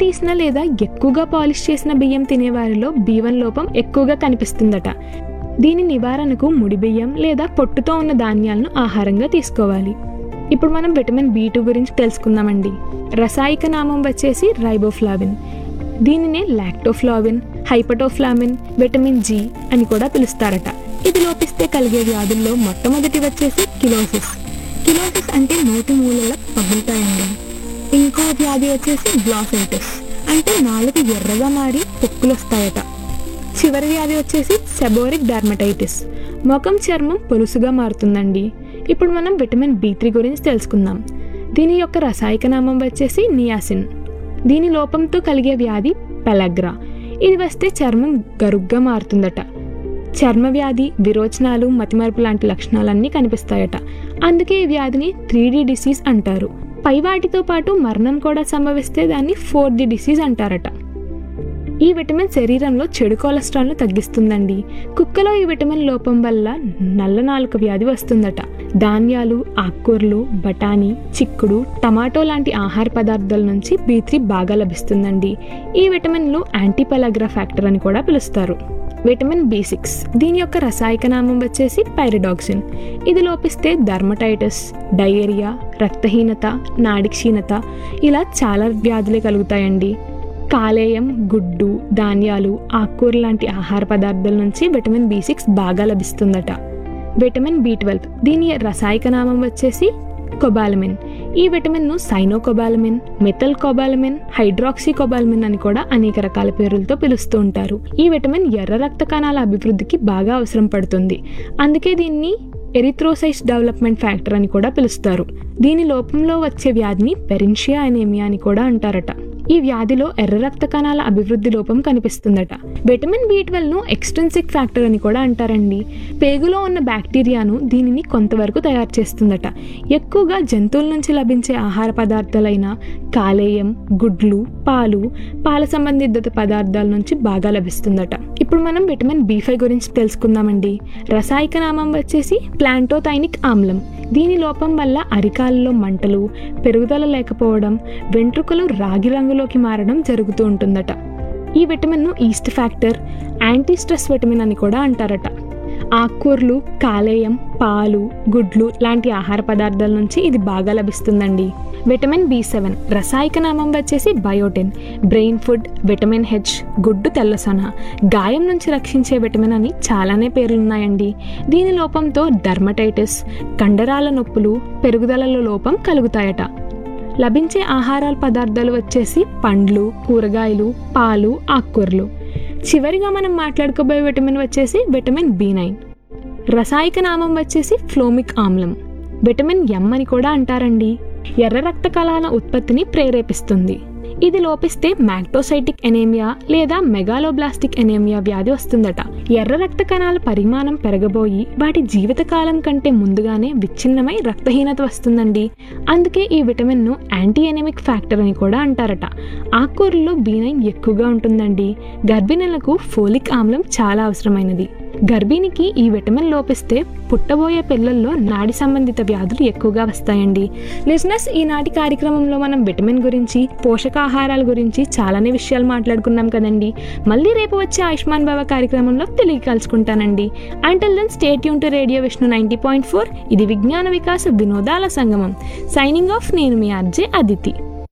తీసిన లేదా ఎక్కువగా పాలిష్ చేసిన బియ్యం తినేవారిలో బీవన్ లోపం ఎక్కువగా కనిపిస్తుందట దీని నివారణకు ముడి బియ్యం లేదా పొట్టుతో ఉన్న ధాన్యాలను ఆహారంగా తీసుకోవాలి ఇప్పుడు మనం విటమిన్ బి టూ గురించి తెలుసుకుందామండి రసాయక నామం వచ్చేసి రైబోఫ్లావిన్ దీనినే లాక్టోఫ్లావిన్ హైపటోఫ్లామిన్ విటమిన్ జి అని కూడా పిలుస్తారట ఇది లోపిస్తే కలిగే వ్యాధుల్లో మొట్టమొదటి వచ్చేసి కిలోసిస్ కిలోసిస్ అంటే నోటి మూలల పగులుతాయండి ఇంకో వ్యాధి వచ్చేసి గ్లాసైటిస్ అంటే నాలుగు ఎర్రగా మారి పొక్కులు వస్తాయట చివరి వ్యాధి వచ్చేసి సెబోరిక్ డర్మటైటిస్ ముఖం చర్మం పొలుసుగా మారుతుందండి ఇప్పుడు మనం విటమిన్ బి త్రీ గురించి తెలుసుకుందాం దీని యొక్క రసాయక నామం వచ్చేసి నియాసిన్ దీని లోపంతో కలిగే వ్యాధి పెలగ్రా ఇది వస్తే చర్మం గరుగ్గా మారుతుందట చర్మ వ్యాధి విరోచనాలు మతిమరుపు లాంటి లక్షణాలన్నీ కనిపిస్తాయట అందుకే ఈ వ్యాధిని త్రీ డి డిసీజ్ అంటారు పై వాటితో పాటు మరణం కూడా సంభవిస్తే దాన్ని ఫోర్ డి డిసీజ్ అంటారట ఈ విటమిన్ శరీరంలో చెడు కొలెస్ట్రాల్ను తగ్గిస్తుందండి కుక్కలో ఈ విటమిన్ లోపం వల్ల నల్ల నాలుక వ్యాధి వస్తుందట ధాన్యాలు ఆకుకూరలు బఠానీ చిక్కుడు టమాటో లాంటి ఆహార పదార్థాల నుంచి బీ త్రీ బాగా లభిస్తుందండి ఈ విటమిన్లు యాంటీపలాగ్రా ఫ్యాక్టర్ అని కూడా పిలుస్తారు విటమిన్ బి సిక్స్ దీని యొక్క రసాయక నామం వచ్చేసి పైరడాక్సిన్ ఇది లోపిస్తే డర్మటైటిస్ డయేరియా రక్తహీనత నాడి క్షీణత ఇలా చాలా వ్యాధులే కలుగుతాయండి కాలేయం గుడ్డు ధాన్యాలు ఆకుకూర లాంటి ఆహార పదార్థాల నుంచి విటమిన్ బి సిక్స్ బాగా లభిస్తుందట విటమిన్ బి ట్వెల్వ్ దీని రసాయక నామం వచ్చేసి కొబాలమిన్ ఈ విటమిన్ను సైనోకొబాలమిన్ మెథల్ కొబాలమిన్ హైడ్రాక్సీ కొబాలమిన్ అని కూడా అనేక రకాల పేర్లతో పిలుస్తూ ఉంటారు ఈ విటమిన్ ఎర్ర రక్త కణాల అభివృద్ధికి బాగా అవసరం పడుతుంది అందుకే దీన్ని ఎరిథ్రోసైట్స్ డెవలప్మెంట్ ఫ్యాక్టర్ అని కూడా పిలుస్తారు దీని లోపంలో వచ్చే వ్యాధిని పెరిన్షియా అనేమియా అని కూడా అంటారట ఈ వ్యాధిలో ఎర్ర రక్త కణాల అభివృద్ధి లోపం కనిపిస్తుందట విటమిన్ బి ను ఎక్స్టెన్సిక్ ఫ్యాక్టర్ అని కూడా అంటారండి పేగులో ఉన్న బ్యాక్టీరియాను దీనిని కొంతవరకు తయారు చేస్తుందట ఎక్కువగా జంతువుల నుంచి లభించే ఆహార పదార్థాలైన కాలేయం గుడ్లు పాలు పాల సంబంధిత పదార్థాల నుంచి బాగా లభిస్తుందట ఇప్పుడు మనం విటమిన్ బి ఫైవ్ గురించి తెలుసుకుందామండి రసాయక నామం వచ్చేసి ప్లాంటోథైనిక్ ఆమ్లం దీని లోపం వల్ల అరికాలలో మంటలు పెరుగుదల లేకపోవడం వెంట్రుకలు రాగి రంగులోకి మారడం జరుగుతూ ఉంటుందట ఈ విటమిన్ను yeast factor anti stress vitamin అని కూడా అంటారట ఆకుకూరలు కాలేయం పాలు గుడ్లు లాంటి ఆహార పదార్థాల నుంచి ఇది బాగా లభిస్తుందండి విటమిన్ బి సెవెన్ రసాయక నామం వచ్చేసి biotin brain food vitamin H గుడ్డు తెల్లసొన గాయం నుంచి రక్షించే విటమిన్ అని చాలానే పేర్లున్నాయండి దీని లోపంతో డర్మటైటిస్ కండరాల నొప్పులు పెరుగుదలలో లోపం కలుగుతాయట లభించే ఆహారాల పదార్థాలు వచ్చేసి పండ్లు కూరగాయలు పాలు ఆకుకూరలు చివరిగా మనం మాట్లాడుకోబోయే విటమిన్ వచ్చేసి విటమిన్ బి నైన్ రసాయక నామం వచ్చేసి ఫ్లోమిక్ ఆమ్లం విటమిన్ ఎం అని కూడా అంటారండి ఎర్ర రక్త కణాల ఉత్పత్తిని ప్రేరేపిస్తుంది ఇది లోపిస్తే మ్యాక్టోసైటిక్ ఎనేమియా లేదా మెగాలోబ్లాస్టిక్ ఎనేమియా వ్యాధి వస్తుందట ఎర్ర రక్త కణాల పరిమాణం పెరగబోయి వాటి జీవితకాలం కంటే ముందుగానే విచ్ఛిన్నమై రక్తహీనత వస్తుందండి అందుకే ఈ విటమిన్ను యాంటీ ఎనెమిక్ ఫ్యాక్టర్ అని కూడా అంటారట ఆకుకూరల్లో బీ నైన్ ఎక్కువగా ఉంటుందండి గర్భిణులకు ఫోలిక్ ఆమ్లం చాలా అవసరమైనది గర్భిణికి ఈ విటమిన్ లోపిస్తే పుట్టబోయే పిల్లల్లో నాడి సంబంధిత వ్యాధులు ఎక్కువగా వస్తాయండి లిజినెస్ ఈనాటి కార్యక్రమంలో మనం విటమిన్ గురించి పోషకాహారాల గురించి చాలానే విషయాలు మాట్లాడుకున్నాం కదండి మళ్ళీ రేపు వచ్చే ఆయుష్మాన్ బాబా కార్యక్రమంలో తెలియ కలుసుకుంటానండి అంటల్ దెన్ స్టేట్ యూన్ to radio Vishnu ninety point four ఇది విజ్ఞాన వికాస వినోదాల సంగమం సైనింగ్ ఆఫ్ నేను మీ ఆర్జే అదితి